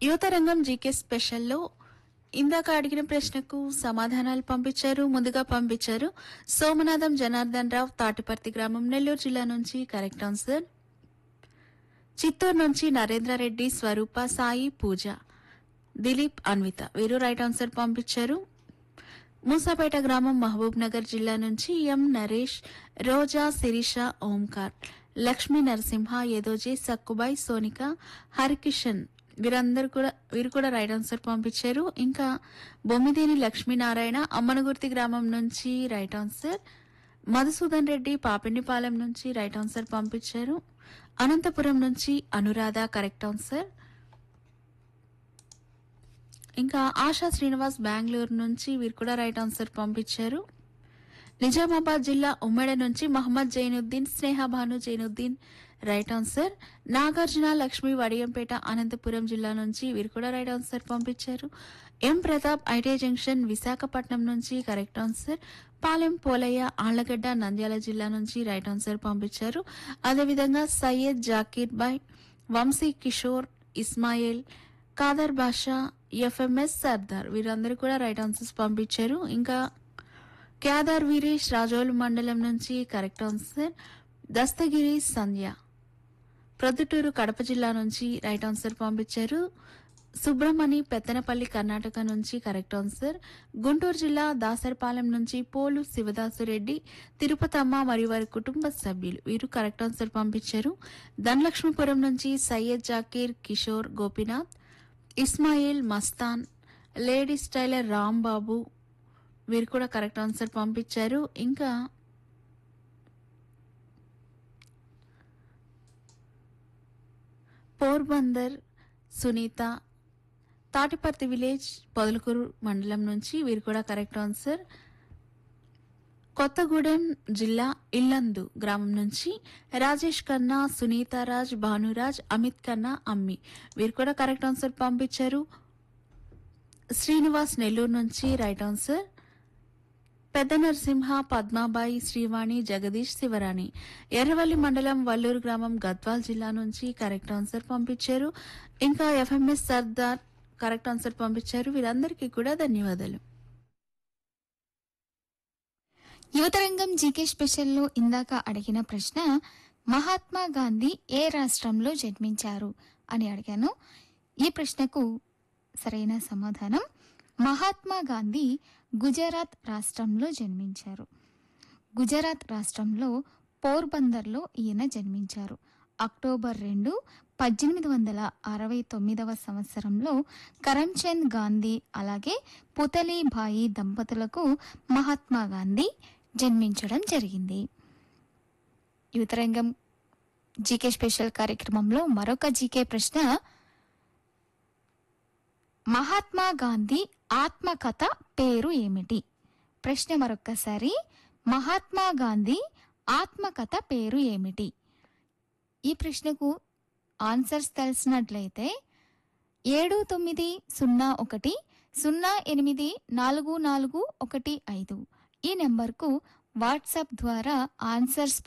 యువత రంగం జీకే స్పెషల్లో ఇందాక అడిగిన ప్రశ్నకు సమాధానాలు పంపించారు ముందుగా పంపించారు సోమనాథం జనార్దన్ రావు తాటిపర్తి గ్రామం నెల్లూరు జిల్లా నుంచి కరెక్ట్ ఆన్సర్ చిత్తూరు నుంచి నరేంద్రారెడ్డి స్వరూప సాయి పూజ దిలీప్ అన్విత వీరు రైట్ ఆన్సర్ పంపించారు మూసాపేట గ్రామం మహబూబ్ నగర్ జిల్లా నుంచి ఎం నరేష్ రోజా శిరీష ఓంకార్ లక్ష్మీ నరసింహ యదోజీ సక్కుబాయ్ సోనిక హరికిషన్ వీరందరూ కూడా వీరు కూడా రైట్ ఆన్సర్ పంపించారు ఇంకా బొమ్మిదేని లక్ష్మీనారాయణ అమ్మనగుర్తి గ్రామం నుంచి రైట్ ఆన్సర్ మధుసూదన్ రెడ్డి పాపినిపాలెం నుంచి రైట్ ఆన్సర్ పంపించారు అనంతపురం నుంచి అనురాధ కరెక్ట్ ఆన్సర్ ఇంకా ఆశా శ్రీనివాస్ బెంగళూరు నుంచి వీరు కూడా రైట్ ఆన్సర్ పంపించారు నిజామాబాద్ జిల్లా ఉమ్మడి నుంచి మహమ్మద్ జైనుద్దీన్ స్నేహభాను జైనుద్దీన్ రైట్ ఆన్సర్ నాగార్జున లక్ష్మి వడియంపేట అనంతపురం జిల్లా నుంచి వీరు కూడా రైట్ ఆన్సర్ పంపించారు M Pratap IT junction Visakhapatnam నుంచి కరెక్ట్ ఆన్సర్ పాలెం పోలయ్య ఆళ్లగడ్డ నంద్యాల జిల్లా నుంచి రైట్ ఆన్సర్ పంపించారు అదేవిధంగా సయ్యద్ జాకీర్ బాయ్ వంశీ కిషోర్ ఇస్మాయిల్ కాదర్ బాషా ఎఫ్ఎంఎస్ సర్దార్ వీరందరూ కూడా రైట్ ఆన్సర్స్ పంపించారు ఇంకా కేదార్ వీరేష్ రాజోలు మండలం నుంచి కరెక్ట్ ఆన్సర్ దస్తగిరి సంధ్య ప్రొద్దుటూరు కడప జిల్లా నుంచి రైట్ ఆన్సర్ పంపించారు సుబ్రమణి పెత్తనపల్లి కర్ణాటక నుంచి కరెక్ట్ ఆన్సర్ గుంటూరు జిల్లా దాసరపాలెం నుంచి పోలు శివదాసురెడ్డి తిరుపతమ్మ మరియు వారి కుటుంబ సభ్యులు వీరు కరెక్ట్ ఆన్సర్ పంపించారు ధనలక్ష్మీపురం నుంచి సయ్యద్ జాకీర్ కిషోర్ గోపీనాథ్ ఇస్మాయిల్ మస్తాన్ లేడీస్ టైలర్ రాంబాబు వీరు కూడా కరెక్ట్ ఆన్సర్ పంపించారు ఇంకా పోర్బందర్ సునీత తాటిపర్తి విలేజ్ పొదలకూరు మండలం నుంచి వీరు కూడా కరెక్ట్ ఆన్సర్ కొత్తగూడెం జిల్లా ఇల్లందు గ్రామం నుంచి రాజేష్ ఖన్నా సునీతారాజ్ భానురాజ్ అమిత్ ఖన్నా అమ్మి వీరు కూడా కరెక్ట్ ఆన్సర్ పంపించారు శ్రీనివాస్ నెల్లూరు నుంచి రైట్ ఆన్సర్ పెద్ద నరసింహ పద్మాబాయి శ్రీవాణి జగదీష్ శివరాణి ఎర్రవల్లి మండలం వల్లూరు గ్రామం గద్వాల్ జిల్లా నుంచి కరెక్ట్ ఆన్సర్ పంపించారు ఇంకా ఎఫ్ఎంఎస్ సర్దార్ కరెక్ట్ ఆన్సర్ పంపించారు వీరందరికీ కూడా ధన్యవాదాలు యువతరంగం జీకే స్పెషల్లో ఇందాక అడిగిన ప్రశ్న మహాత్మా గాంధీ ఏ రాష్ట్రంలో జన్మించారు అని అడిగాను ఈ ప్రశ్నకు సరైన సమాధానం మహాత్మా గాంధీ గుజరాత్ రాష్ట్రంలో జన్మించారు గుజరాత్ రాష్ట్రంలో పోర్బందర్లో ఈయన జన్మించారు అక్టోబర్ రెండు పద్దెనిమిది వందల అరవై తొమ్మిదవ సంవత్సరంలో కరంచంద్ గాంధీ అలాగే పుతలీభాయి దంపతులకు మహాత్మా గాంధీ జన్మించడం జరిగింది యువతరంగం జీకే స్పెషల్ కార్యక్రమంలో మరొక జీకే ప్రశ్న మహాత్మా గాంధీ ఆత్మకథ పేరు ఏమిటి ప్రశ్న మరొక్కసారి మహాత్మా గాంధీ ఆత్మకథ పేరు ఏమిటి ఈ ప్రశ్నకు ఆన్సర్స్ తెలిసినట్లయితే ఏడు తొమ్మిది సున్నా ఒకటి సున్నా ఎనిమిది నాలుగు నాలుగు ఒకటి ఐదు ఈ నెంబర్కు వాట్సాప్ ద్వారా ఆన్సర్స్